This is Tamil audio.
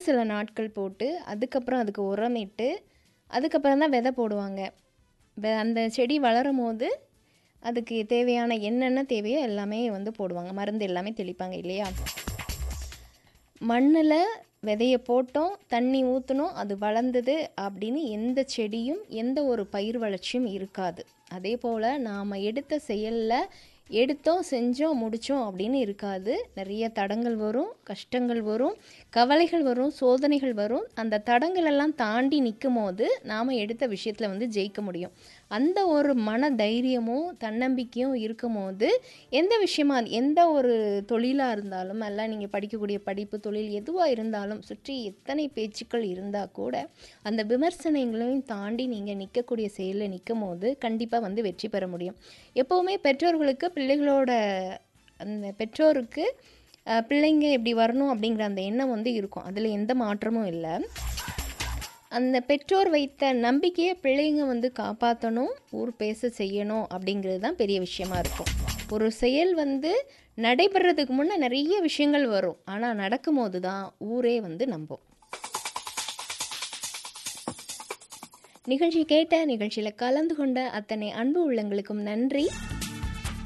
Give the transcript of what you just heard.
சில நாட்கள் போட்டு அதுக்கப்புறம் அதுக்கு உரமிட்டு அதுக்கப்புறம் தான் விதை போடுவாங்க வெ- அந்த செடி வளரும் போது அதுக்கு தேவையான என்னென்ன தேவையோ எல்லாமே வந்து போடுவாங்க மருந்து எல்லாமே தெளிப்பாங்க இல்லையா மண்ணில் விதைய போட்டோம் தண்ணி ஊற்றினோம் அது வளர்ந்தது அப்படின்னு எந்த செடியும் எந்த ஒரு பயிர் வளர்ச்சியும் இருக்காது அதே போல் நாம் எடுத்த செயலில் எடுத்தோம் செஞ்சோம் முடித்தோம் அப்படின்னு இருக்காது நிறைய தடங்கள் வரும் கஷ்டங்கள் வரும் கவலைகள் வரும் சோதனைகள் வரும் அந்த தடங்கள் எல்லாம் தாண்டி நிற்கும் போது நாம் எடுத்த விஷயத்தில் வந்து ஜெயிக்க முடியும் அந்த ஒரு மன தைரியமும் தன்னம்பிக்கையும் இருக்கும் போது எந்த விஷயமா எந்த ஒரு தொழிலாக இருந்தாலும் அல்ல நீங்கள் படிக்கக்கூடிய படிப்பு தொழில் எதுவாக இருந்தாலும் சுற்றி எத்தனை பேச்சுக்கள் இருந்தால் கூட அந்த விமர்சனங்களையும் தாண்டி நீங்கள் நிற்கக்கூடிய செயலில் நிற்கும் போது கண்டிப்பாக வந்து வெற்றி பெற முடியும் எப்போவுமே பெற்றோர்களுக்கு பிள்ளைகளோட அந்த பெற்றோருக்கு அஹ், பிள்ளைங்க இப்படி வரணும் அப்படிங்கிற அந்த எண்ணம் வந்து இருக்கும் அதில் எந்த மாற்றமும் இல்லை அந்த பெற்றோர் வைத்த நம்பிக்கையை பிள்ளைங்க வந்து காப்பாற்றணும் ஊர் பேச செய்யணும் அப்படிங்கிறது தான் பெரிய விஷயமா இருக்கும் ஒரு செயல் வந்து நடைபெறதுக்கு முன்னே நிறைய விஷயங்கள் வரும் ஆனால் நடக்கும்போது தான் ஊரே வந்து நம்பும் நிகழ்ச்சி கேட்ட நிகழ்ச்சியில் கலந்து கொண்ட அத்தனை அன்பு உள்ளங்களுக்கும் நன்றி